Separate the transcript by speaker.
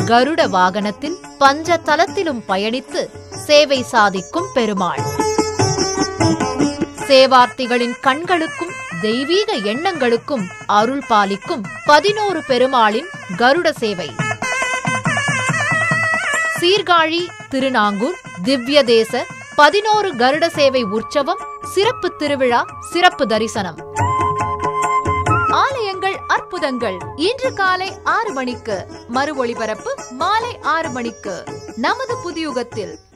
Speaker 1: கருட வாகனத்தில் பஞ்ச தலத்திலும் பயணித்து சேவை சாதிக்கும் பெருமாள் சேவார்த்திகளின் கண்களுக்கும் தெய்வீக எண்ணங்களுக்கும் அருள் பாலிக்கும் பதினோரு பெருமாளின் கருட சேவை சீர்காழி திருநாங்கூர் திவ்ய தேச பதினோரு கருட சேவை உற்சவம் சிறப்பு திருவிழா சிறப்பு தரிசனம் ஆலயங்கள் அற்புதங்கள் இன்று காலை ஆறு மணிக்கு மறு ஒளிபரப்பு மாலை ஆறு மணிக்கு நமது புதியுகத்தில்